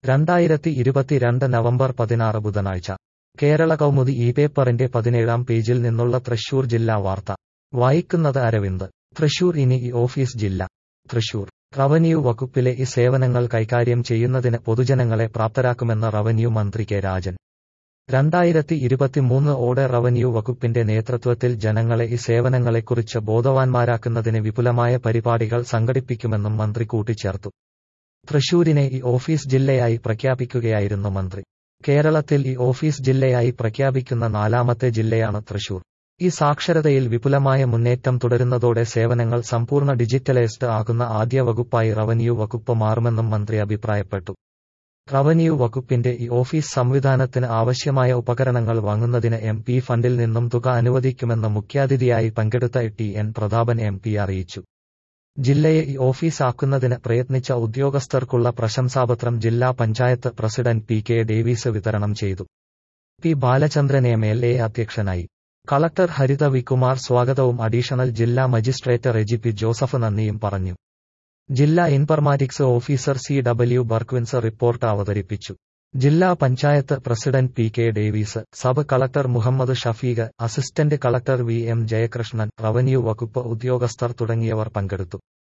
രണ്ടായിരത്തി ഇരുപത്തിരണ്ട് നവംബർ പതിനാറ് ബുധനാഴ്ച കേരള കൗമുദി ഈ പേപ്പറിന്റെ പതിനേഴാം പേജിൽ നിന്നുള്ള തൃശൂർ ജില്ലാ വാർത്ത വായിക്കുന്നത് അരവിന്ദ് തൃശൂർ ഇനി ഈ ഓഫീസ് ജില്ല തൃശൂർ റവന്യൂ വകുപ്പിലെ ഈ സേവനങ്ങൾ കൈകാര്യം ചെയ്യുന്നതിന് പൊതുജനങ്ങളെ പ്രാപ്തരാക്കുമെന്ന് റവന്യൂ മന്ത്രി കെ രാജൻ രണ്ടായിരത്തി ഇരുപത്തിമൂന്ന് ഓടെ റവന്യൂ വകുപ്പിന്റെ നേതൃത്വത്തിൽ ജനങ്ങളെ ഈ സേവനങ്ങളെക്കുറിച്ച് ബോധവാന്മാരാക്കുന്നതിന് വിപുലമായ പരിപാടികൾ സംഘടിപ്പിക്കുമെന്നും മന്ത്രി കൂട്ടിച്ചേർത്തു തൃശൂരിനെ ഈ ഓഫീസ് ജില്ലയായി പ്രഖ്യാപിക്കുകയായിരുന്നു മന്ത്രി കേരളത്തിൽ ഈ ഓഫീസ് ജില്ലയായി പ്രഖ്യാപിക്കുന്ന നാലാമത്തെ ജില്ലയാണ് തൃശൂർ ഈ സാക്ഷരതയിൽ വിപുലമായ മുന്നേറ്റം തുടരുന്നതോടെ സേവനങ്ങൾ സമ്പൂർണ്ണ ഡിജിറ്റലൈസ്ഡ് ആകുന്ന ആദ്യ വകുപ്പായി റവന്യൂ വകുപ്പ് മാറുമെന്നും മന്ത്രി അഭിപ്രായപ്പെട്ടു റവന്യൂ വകുപ്പിന്റെ ഈ ഓഫീസ് സംവിധാനത്തിന് ആവശ്യമായ ഉപകരണങ്ങൾ വാങ്ങുന്നതിന് എം പി ഫണ്ടിൽ നിന്നും തുക അനുവദിക്കുമെന്ന് മുഖ്യാതിഥിയായി പങ്കെടുത്ത T N Prathapan M P അറിയിച്ചു ജില്ലയെ ഈ ഓഫീസാക്കുന്നതിന് പ്രയത്നിച്ച ഉദ്യോഗസ്ഥർക്കുള്ള പ്രശംസാപത്രം ജില്ലാ panchayat president P K Davis വിതരണം ചെയ്തു P Balachandran M L A അധ്യക്ഷനായി കളക്ടർ ഹരിത വികുമാർ സ്വാഗതവും അഡീഷണൽ ജില്ലാ മജിസ്ട്രേറ്റ് റെജി പി ജോസഫ് നന്ദിയും പറഞ്ഞു ജില്ലാ ഇൻഫർമാറ്റിക്സ് ഓഫീസർ സി ഡബ്ല്യു ബർക്വിൻസ് റിപ്പോർട്ട് അവതരിപ്പിച്ചു ജില്ലാ panchayat president P K Davis sub collector Muhammad Shafeeq assistant collector V M Jayakrishnan revenue വകുപ്പ് ഉദ്യോഗസ്ഥർ തുടങ്ങിയവർ പങ്കെടുത്തു